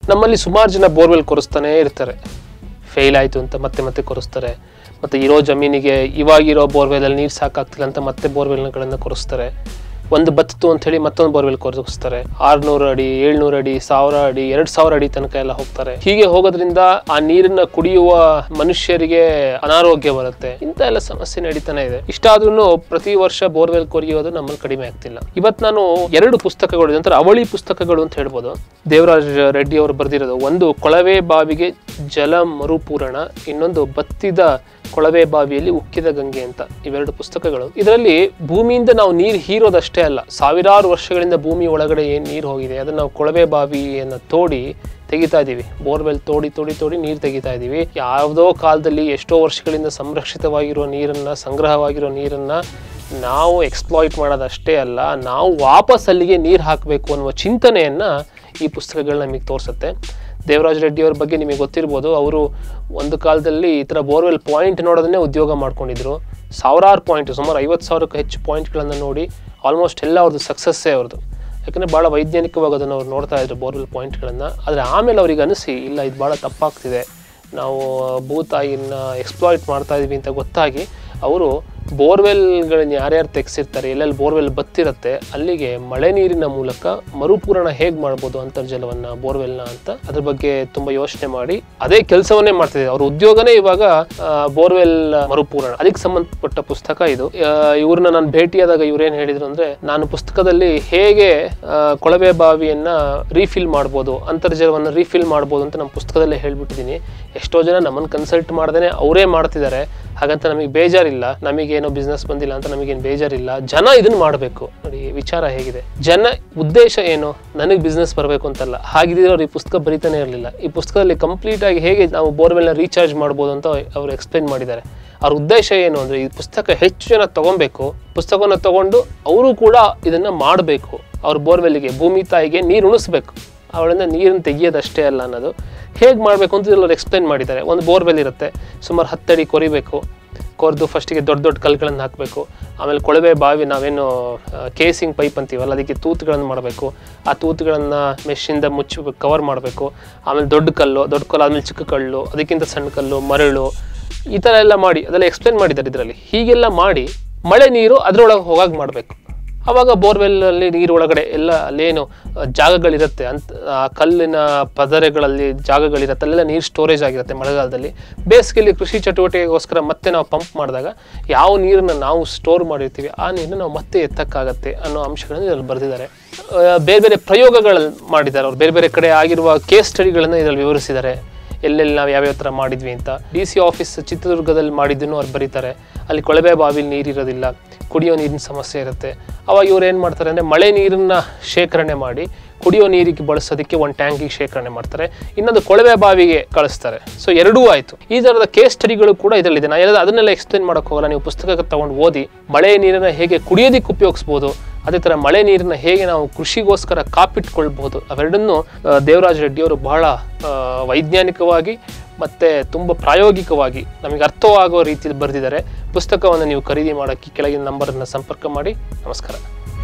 ನಮ್ಮಲ್ಲಿ ಸುಮಾರು ಜನ ಬೋರ್ವೆಲ್ ಕೊರೆಸ್ತಾನೆ ಇರ್ತಾರೆ ಫೇಲ್ ಆಯಿತು ಅಂತ ಮತ್ತೆ ಮತ್ತೆ ಕೊರೆಸ್ತಾರೆ ಮತ್ತು ಇರೋ ಜಮೀನಿಗೆ ಇವಾಗಿರೋ ಬೋರ್ವೆಲಲ್ಲಿ ನೀರು ಸಾಕಾಗ್ತಿಲ್ಲ ಅಂತ ಮತ್ತೆ ಬೋರ್ವೆಲ್ಗಳನ್ನು ಕೊರೆಸ್ತಾರೆ ಒಂದು ಬತ್ತಿತು ಅಂತ ಹೇಳಿ ಮತ್ತೊಂದು ಬೋರ್ವೆಲ್ ಕೊರೆಸ್ತಾರೆ ಆರ್ನೂರು ಅಡಿ ಏಳ್ನೂರು ಅಡಿ ಸಾವಿರ ಅಡಿ ಎರಡ್ ಸಾವಿರ ಅಡಿ ತನಕ ಎಲ್ಲ ಹೋಗ್ತಾರೆ ಹೀಗೆ ಹೋಗೋದ್ರಿಂದ ಆ ನೀರನ್ನ ಕುಡಿಯುವ ಮನುಷ್ಯರಿಗೆ ಅನಾರೋಗ್ಯ ಬರುತ್ತೆ ಇಂಥ ಎಲ್ಲ ಸಮಸ್ಯೆ ನಡೀತಾನೆ ಇದೆ ಇಷ್ಟಾದ್ರೂ ಪ್ರತಿ ವರ್ಷ ಬೋರ್ವೆಲ್ ಕೊರೆಯೋದು ನಮ್ಮಲ್ಲಿ ಕಡಿಮೆ ಆಗ್ತಿಲ್ಲ ಇವತ್ತು ನಾನು ಎರಡು ಪುಸ್ತಕಗಳು ನಂತರ ಅವಳಿ ಪುಸ್ತಕಗಳು ಅಂತ ಹೇಳ್ಬೋದು ದೇವರಾಜ್ ರೆಡ್ಡಿ ಅವರು ಬರೆದಿರೋದು ಒಂದು ಕೊಳವೆ ಬಾವಿಗೆ ಜಲ ಮರುಪೂರಣ ಇನ್ನೊಂದು ಬತ್ತಿದ ಕೊಳವೆ ಬಾವಿಯಲ್ಲಿ ಉಕ್ಕಿದ ಗಂಗೆ ಅಂತ ಇವೆರಡು ಪುಸ್ತಕಗಳು ಇದರಲ್ಲಿ ಭೂಮಿಯಿಂದ ನಾವು ನೀರು ಹೀರೋದಷ್ಟೇ ಅಲ್ಲ ಸಾವಿರಾರು ವರ್ಷಗಳಿಂದ ಭೂಮಿ ಒಳಗಡೆ ಏನು ನೀರು ಹೋಗಿದೆ ಅದನ್ನ ನಾವು ಕೊಳವೆ ಬಾವಿಯನ್ನು ತೋಡಿ ತೆಗಿತಾ ಇದ್ದೀವಿ ಬೋರ್ವೆಲ್ ತೋಡಿ ತೋಡಿ ತೋಡಿ ನೀರು ತೆಗಿತಾ ಇದ್ದೀವಿ ಯಾವುದೋ ಕಾಲದಲ್ಲಿ ಎಷ್ಟೋ ವರ್ಷಗಳಿಂದ ಸಂರಕ್ಷಿತವಾಗಿರೋ ನೀರನ್ನ ಸಂಗ್ರಹವಾಗಿರೋ ನೀರನ್ನ ನಾವು ಎಕ್ಸ್ಪ್ಲಾಯ್ಟ್ ಮಾಡೋದಷ್ಟೇ ಅಲ್ಲ ನಾವು ವಾಪಸ್ ಅಲ್ಲಿಗೆ ನೀರು ಹಾಕಬೇಕು ಅನ್ನುವ ಚಿಂತನೆಯನ್ನ ಈ ಪುಸ್ತಕಗಳು ನಮಗೆ ತೋರಿಸುತ್ತೆ ದೇವರಾಜ್ ರೆಡ್ಡಿ ಅವ್ರ ಬಗ್ಗೆ ನಿಮಗೆ ಗೊತ್ತಿರ್ಬೋದು ಅವರು ಒಂದು ಕಾಲದಲ್ಲಿ ಈ ಥರ ಬೋರ್ವೆಲ್ ಪಾಯಿಂಟ್ ನೋಡೋದನ್ನೇ ಉದ್ಯೋಗ ಮಾಡ್ಕೊಂಡಿದ್ರು ಸಾವಿರಾರು ಪಾಯಿಂಟ್ ಸುಮಾರು ಐವತ್ತು ಸಾವಿರಕ್ಕೂ ಹೆಚ್ಚು ಪಾಯಿಂಟ್ಗಳನ್ನು ನೋಡಿ ಆಲ್ಮೋಸ್ಟ್ ಎಲ್ಲ ಅವ್ರದ್ದು ಸಕ್ಸಸ್ಸೇ ಅವ್ರದ್ದು ಯಾಕಂದರೆ ಭಾಳ ವೈಜ್ಞಾನಿಕವಾಗಿ ಅದನ್ನು ಅವ್ರು ನೋಡ್ತಾ ಇದ್ರು ಬೋರ್ವೆಲ್ ಪಾಯಿಂಟ್ಗಳನ್ನು ಆದರೆ ಆಮೇಲೆ ಅವ್ರಿಗೆ ಅನಿಸಿ ಇಲ್ಲ ಇದು ಭಾಳ ತಪ್ಪಾಗ್ತಿದೆ ನಾವು ಭೂತಾಯಿನ ಎಕ್ಸ್ಪ್ಲಾಯ್ಟ್ ಮಾಡ್ತಾ ಇದೀವಿ ಅಂತ ಗೊತ್ತಾಗಿ ಅವರು ಬೋರ್ವೆಲ್ಗಳನ್ನ ಯಾರ್ಯಾರು ತೆಗೆಸಿರ್ತಾರೆ ಎಲ್ಲೆಲ್ಲಿ ಬೋರ್ವೆಲ್ ಬತ್ತಿರುತ್ತೆ ಅಲ್ಲಿಗೆ ಮಳೆ ನೀರಿನ ಮೂಲಕ ಮರುಪೂರಣ ಹೇಗೆ ಮಾಡ್ಬೋದು ಅಂತರ್ಜಲವನ್ನ ಬೋರ್ವೆಲ್ನ ಅಂತ ಅದ್ರ ಬಗ್ಗೆ ತುಂಬಾ ಯೋಚನೆ ಮಾಡಿ ಅದೇ ಕೆಲಸವನ್ನೇ ಮಾಡ್ತಿದೆ ಅವ್ರ ಉದ್ಯೋಗನೇ ಇವಾಗ ಬೋರ್ವೆಲ್ ಮರುಪೂರಣ ಅದಕ್ಕೆ ಸಂಬಂಧಪಟ್ಟ ಪುಸ್ತಕ ಇದು ಆ, ಇವ್ರನ್ನ ನಾನು ಭೇಟಿಯಾದಾಗ ಇವ್ರೇನ್ ಹೇಳಿದ್ರು ಅಂದ್ರೆ ನಾನು ಪುಸ್ತಕದಲ್ಲಿ ಹೇಗೆ ಆ, ಕೊಳವೆ ಬಾವಿಯನ್ನ ರೀಫಿಲ್ ಮಾಡ್ಬೋದು ಅಂತರ್ಜಲವನ್ನು ರೀಫಿಲ್ ಮಾಡ್ಬೋದು ಅಂತ ನಮ್ಮ ಪುಸ್ತಕದಲ್ಲೇ ಹೇಳ್ಬಿಟ್ಟಿದ್ದೀನಿ ಎಷ್ಟೋ ಜನ ನಮ್ಮನ್ನು ಕನ್ಸಲ್ಟ್ ಮಾಡ್ದೇನೆ ಅವರೇ ಮಾಡ್ತಿದ್ದಾರೆ ಹಾಗಂತ ನಮಗೆ ಬೇಜಾರಿಲ್ಲ ನಮಗೇನೋ ಬಿಸ್ನೆಸ್ ಬಂದಿಲ್ಲ ಅಂತ ನಮಗೇನು ಬೇಜಾರಿಲ್ಲ ಜನ ಇದನ್ನ ಮಾಡಬೇಕು ನೋಡಿ ವಿಚಾರ ಹೇಗಿದೆ ಜನ ಉದ್ದೇಶ ಏನು ನನಗೆ ಬಿಸ್ನೆಸ್ ಬರಬೇಕು ಅಂತಲ್ಲ ಹಾಗಿದ್ರೆ ಅವ್ರು ಈ ಪುಸ್ತಕ ಬರಿತಾನೆ ಇರಲಿಲ್ಲ ಈ ಪುಸ್ತಕದಲ್ಲಿ ಕಂಪ್ಲೀಟ್ ಆಗಿ ಹೇಗೆ ನಾವು ಬೋರ್ವೆಲ್ನ ರೀಚಾರ್ಜ್ ಮಾಡ್ಬೋದು ಅಂತ ಅವರು ಎಕ್ಸ್ಪ್ಲೈನ್ ಮಾಡಿದ್ದಾರೆ ಅವ್ರ ಉದ್ದೇಶ ಏನು ಅಂದ್ರೆ ಈ ಪುಸ್ತಕ ಹೆಚ್ಚು ಜನ ತಗೊಬೇಕು ಪುಸ್ತಕವನ್ನು ತಗೊಂಡು ಅವರು ಕೂಡ ಇದನ್ನ ಮಾಡಬೇಕು ಅವ್ರ ಬೋರ್ವೆಲ್ಗೆ ಭೂಮಿ ತಾಯಿಗೆ ನೀರು ಉಣಿಸ್ಬೇಕು ಅವಳಿಂದ ನೀರನ್ನು ತೆಗಿಯೋದಷ್ಟೇ ಅಲ್ಲ ಅನ್ನೋದು ಹೇಗೆ ಮಾಡಬೇಕು ಅಂತ ಎಲ್ಲರೂ ಎಕ್ಸ್ಪ್ಲೈನ್ ಮಾಡಿದ್ದಾರೆ ಒಂದು ಬೋರ್ವೆಲ್ ಇರುತ್ತೆ ಸುಮಾರು ಹತ್ತಡಿ ಕೊರಿಬೇಕು ಕೊರೆದು ಫಸ್ಟಿಗೆ ದೊಡ್ಡ ದೊಡ್ಡ ಕಲ್ಗಳನ್ನು ಹಾಕಬೇಕು ಆಮೇಲೆ ಕೊಳವೆ ಬಾವಿ ನಾವೇನು ಕೇಸಿಂಗ್ ಪೈಪ್ ಅಂತೀವಲ್ಲ ಅದಕ್ಕೆ ತೂತುಗಳನ್ನು ಮಾಡಬೇಕು ಆ ತೂತುಗಳನ್ನು ಮೆಶ್ಶಿಂದ ಮುಚ್ಚಿ ಕವರ್ ಮಾಡಬೇಕು ಆಮೇಲೆ ದೊಡ್ಡ ಕಲ್ಲು ದೊಡ್ಡ ಕಲ್ಲು ಆದಮೇಲೆ ಚಿಕ್ಕ ಕಲ್ಲು ಅದಕ್ಕಿಂತ ಸಣ್ಣ ಕಲ್ಲು ಮರಳು ಈ ಥರ ಎಲ್ಲ ಮಾಡಿ ಅದೆಲ್ಲ ಎಕ್ಸ್ಪ್ಲೇನ್ ಮಾಡಿದ್ದಾರೆ ಇದರಲ್ಲಿ ಹೀಗೆಲ್ಲ ಮಾಡಿ ಮಳೆ ನೀರು ಅದರೊಳಗೆ ಹೋಗಾಗ ಮಾಡಬೇಕು ಆವಾಗ ಬೋರ್ವೆಲ್ಲಲ್ಲಿ ನೀರು ಒಳಗಡೆ ಎಲ್ಲ ಅಲ್ಲೇನು ಆ, ಜಾಗಗಳಿರುತ್ತೆ ಅಂತ ಆ ಕಲ್ಲಿನ ಪದರೆಗಳಲ್ಲಿ ಜಾಗಗಳಿರುತ್ತೆ ಅಲ್ಲೆಲ್ಲ ನೀರು ಸ್ಟೋರೇಜ್ ಆಗಿರುತ್ತೆ ಮಳೆಗಾಲದಲ್ಲಿ ಬೇಸಿಗೆಯಲ್ಲಿ ಕೃಷಿ ಚಟುವಟಿಕೆಗೋಸ್ಕರ ಮತ್ತೆ ನಾವು ಪಂಪ್ ಮಾಡಿದಾಗ ಯಾವ ನೀರನ್ನು ನಾವು ಸ್ಟೋರ್ ಮಾಡಿರ್ತೀವಿ ಆ ನೀರನ್ನು ನಾವು ಮತ್ತೆ ಎತ್ತಕ್ಕಾಗತ್ತೆ ಅನ್ನೋ ಅಂಶಗಳನ್ನು ಇದರಲ್ಲಿ ಬರೆದಿದ್ದಾರೆ ಆ, ಬೇರೆ ಬೇರೆ ಪ್ರಯೋಗಗಳಲ್ಲಿ ಮಾಡಿದ್ದಾರೆ ಅವ್ರು ಬೇರೆ ಬೇರೆ ಕಡೆ ಆಗಿರುವ ಕೇಸ್ ಸ್ಟಡಿಗಳನ್ನು ಇದರಲ್ಲಿ ವಿವರಿಸಿದ್ದಾರೆ ಎಲ್ಲೆಲ್ಲಿ ನಾವು ಯಾವ್ಯಾವ ಥರ ಮಾಡಿದ್ವಿ ಅಂತ ಡಿ ಸಿ ಆಫೀಸ್ ಚಿತ್ರದುರ್ಗದಲ್ಲಿ ಮಾಡಿದ್ದನ್ನು ಅವ್ರು ಬರೀತಾರೆ ಅಲ್ಲಿ ಕೊಳವೆ ಬಾವಿಲಿ ನೀರಿರೋದಿಲ್ಲ ಕುಡಿಯೋ ನೀರಿನ ಸಮಸ್ಯೆ ಇರುತ್ತೆ ಅವಾಗ ಇವ್ರು ಏನು ಮಾಡ್ತಾರೆ ಅಂದರೆ ಮಳೆ ನೀರನ್ನ ಶೇಖರಣೆ ಮಾಡಿ ಕುಡಿಯೋ ನೀರಿಗೆ ಬಳಸೋದಕ್ಕೆ ಒಂದು ಟ್ಯಾಂಕಿಗೆ ಶೇಖರಣೆ ಮಾಡ್ತಾರೆ ಇನ್ನೊಂದು ಕೊಳವೆ ಬಾವಿಗೆ ಕಳಿಸ್ತಾರೆ ಸೊ ಎರಡೂ ಆಯಿತು ಈ ಥರದ ಕೇಸ್ ಸ್ಟಡಿಗಳು ಕೂಡ ಇದರಲ್ಲಿದೆ ನಾನು ಎಲ್ಲ ಅದನ್ನೆಲ್ಲ ಎಕ್ಸ್ಪ್ಲೇನ್ ಮಾಡೋಕೆ ಹೋಗಲ್ಲ ನೀವು ಪುಸ್ತಕ ತಗೊಂಡು ಓದಿ ಮಳೆ ನೀರನ್ನ ಹೇಗೆ ಕುಡಿಯೋದಕ್ಕೆ ಉಪಯೋಗಿಸ್ಬೋದು ಅದೇ ಥರ ಮಳೆ ನೀರನ್ನ ಹೇಗೆ ನಾವು ಕೃಷಿಗೋಸ್ಕರ ಕಾಪಿಟ್ಕೊಳ್ಬಹುದು ಅವೆರಡನ್ನು ಆ, ದೇವರಾಜ್ ರೆಡ್ಡಿ ಅವರು ಬಹಳ ಆ, ವೈಜ್ಞಾನಿಕವಾಗಿ ಮತ್ತೆ ತುಂಬ ಪ್ರಾಯೋಗಿಕವಾಗಿ ನಮಗೆ ಅರ್ಥವಾಗುವ ರೀತಿಯಲ್ಲಿ ಬರೆದಿದ್ದಾರೆ ಪುಸ್ತಕವನ್ನು ನೀವು ಖರೀದಿ ಮಾಡೋಕ್ಕೆ ಕೆಳಗಿನ ನಂಬರನ್ನು ಸಂಪರ್ಕ ಮಾಡಿ ನಮಸ್ಕಾರ